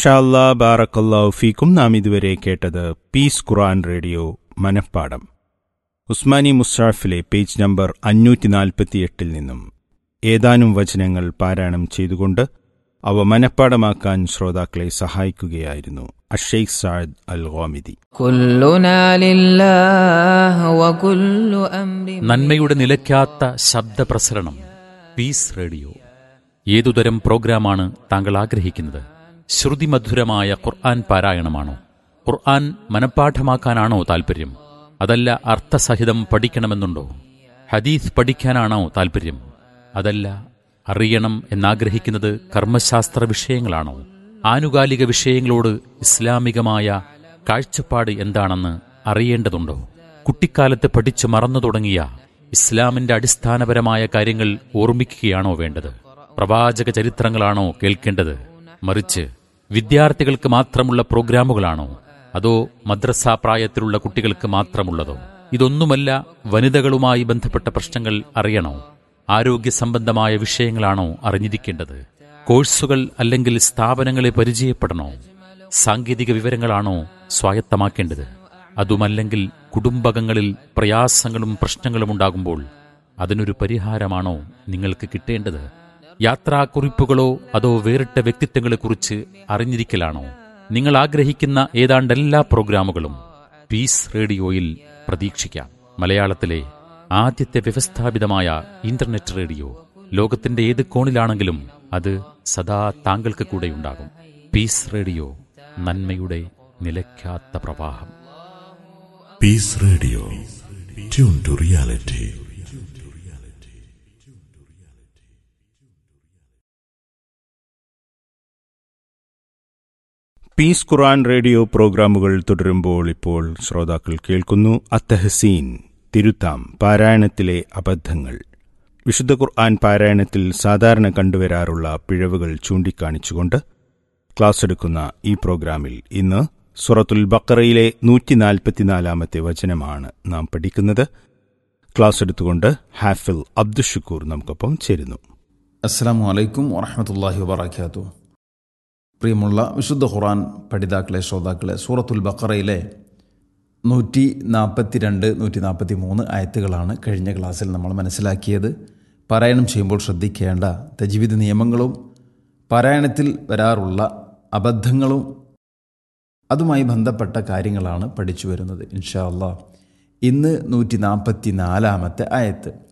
ഷാല്ലാ ബാറക്കല്ലാഹു ഫീക്കും നാം ഇതുവരെ കേട്ടത് പീസ് ഖുറാൻ റേഡിയോ മനഃപ്പാടം ഉസ്മാനി മുസ്രാഫിലെ പേജ് നമ്പർ അഞ്ഞൂറ്റി നാൽപ്പത്തിയെട്ടിൽ നിന്നും ഏതാനും വചനങ്ങൾ പാരായണം ചെയ്തുകൊണ്ട് അവ മനഃപ്പാടമാക്കാൻ ശ്രോതാക്കളെ സഹായിക്കുകയായിരുന്നു അഷെയ്ഖ് സാദ് അൽ ഗോമിദി كلنا لله وكل أمر നന്മയുടെ നിലയ്ക്കാത്ത ശബ്ദപ്രസരണം പീസ് റേഡിയോ ഏതുതരം പ്രോഗ്രാമാണ് താങ്കൾ ആഗ്രഹിക്കുന്നത് ശ്രുതിമധുരമായ ഖുർആൻ പാരായണമാണോ ഖുർആൻ മനഃപ്പാഠമാക്കാനാണോ താൽപ്പര്യം അതല്ല അർത്ഥസഹിതം പഠിക്കണമെന്നുണ്ടോ ഹദീസ് പഠിക്കാനാണോ താൽപ്പര്യം അതല്ല അറിയണം എന്നാഗ്രഹിക്കുന്നത് കർമ്മശാസ്ത്ര വിഷയങ്ങളാണോ ആനുകാലിക വിഷയങ്ങളോട് ഇസ്ലാമികമായ കാഴ്ചപ്പാട് എന്താണെന്ന് അറിയേണ്ടതുണ്ടോ കുട്ടിക്കാലത്ത് പഠിച്ചു മറന്നു തുടങ്ങിയ ഇസ്ലാമിന്റെ അടിസ്ഥാനപരമായ കാര്യങ്ങൾ ഓർമ്മിക്കുകയാണോ വേണ്ടത് പ്രവാചക ചരിത്രങ്ങളാണോ കേൾക്കേണ്ടത് മറിച്ച് വിദ്യാർത്ഥികൾക്ക് മാത്രമുള്ള പ്രോഗ്രാമുകളാണോ അതോ മദ്രസ പ്രായത്തിലുള്ള കുട്ടികൾക്ക് മാത്രമുള്ളതോ ഇതൊന്നുമല്ല വനിതകളുമായി ബന്ധപ്പെട്ട പ്രശ്നങ്ങൾ അറിയണോ ആരോഗ്യ സംബന്ധമായ വിഷയങ്ങളാണോ അറിഞ്ഞിരിക്കേണ്ടത് കോഴ്സുകൾ അല്ലെങ്കിൽ സ്ഥാപനങ്ങളെ പരിചയപ്പെടണോ സാങ്കേതിക വിവരങ്ങളാണോ സ്വായത്തമാക്കേണ്ടത് അതുമല്ലെങ്കിൽ കുടുംബകങ്ങളിൽ പ്രയാസങ്ങളും പ്രശ്നങ്ങളും ഉണ്ടാകുമ്പോൾ അതിനൊരു പരിഹാരമാണോ നിങ്ങൾക്ക് കിട്ടേണ്ടത് യാത്രാക്കുറിപ്പുകളോ അതോ വേറിട്ട വ്യക്തിത്വങ്ങളെക്കുറിച്ച് അറിഞ്ഞിരിക്കലാണോ നിങ്ങൾ ആഗ്രഹിക്കുന്ന ഏതാണ്ട് എല്ലാ പ്രോഗ്രാമുകളും പീസ് റേഡിയോയിൽ പ്രതീക്ഷിക്കാം മലയാളത്തിലെ ആദ്യത്തെ വ്യവസ്ഥാപിതമായ ഇന്റർനെറ്റ് റേഡിയോ ലോകത്തിന്റെ ഏത് കോണിലാണെങ്കിലും അത് സദാ താങ്കൾക്ക് കൂടെയുണ്ടാകും പീസ് റേഡിയോ നന്മയുടെ നിലയ്ക്കാത്ത പ്രവാഹം Peace Radio. Tune to reality. Peace Quran radio പ്രോഗ്രാമുകൾ തുടരുമ്പോൾ ഇപ്പോൾ ശ്രോതാക്കൾ കേൾക്കുന്നു അത്തഹസീൻ തിരുത്താം പാരായണത്തിലെ അബദ്ധങ്ങൾ വിശുദ്ധ ഖുർആൻ പാരായണത്തിൽ സാധാരണ കണ്ടുവരാറുള്ള പിഴവുകൾ ചൂണ്ടിക്കാണിച്ചുകൊണ്ട് ക്ലാസ് എടുക്കുന്ന ഈ പ്രോഗ്രാമിൽ ഇന്ന് സുറത്തുൽ ബക്കറയിലെ നൂറ്റി നാൽപ്പത്തിനാലാമത്തെ വചനമാണ് നാം പഠിക്കുന്നത് ക്ലാസ് എടുത്തുകൊണ്ട് ഹാഫിൽ അബ്ദുഷുക്കൂർ നമുക്കൊപ്പം ചേരുന്നു അസ്സാം വലൈക്കും വറഹമത്തല്ലാഹി വബർക്കാത്തു പ്രിയമുള്ള വിശുദ്ധ ഖുറാൻ പഠിതാക്കളെ ശ്രോതാക്കളെ സൂറത്തുൽ ബക്കറയിലെ നൂറ്റി നാൽപ്പത്തി രണ്ട് നൂറ്റി നാൽപ്പത്തി മൂന്ന് ആയത്തുകളാണ് കഴിഞ്ഞ ക്ലാസ്സിൽ നമ്മൾ മനസ്സിലാക്കിയത് പാരായണം ചെയ്യുമ്പോൾ ശ്രദ്ധിക്കേണ്ട തജ്വീദ് നിയമങ്ങളും പാരായണത്തിൽ വരാറുള്ള അബദ്ധങ്ങളും അതുമായി ബന്ധപ്പെട്ട കാര്യങ്ങളാണ് പഠിച്ചു വരുന്നത് ഇൻഷാ അള്ളാഹ് ഇന്ന് നൂറ്റി നാൽപ്പത്തി നാലാമത്തെ ആയത്ത്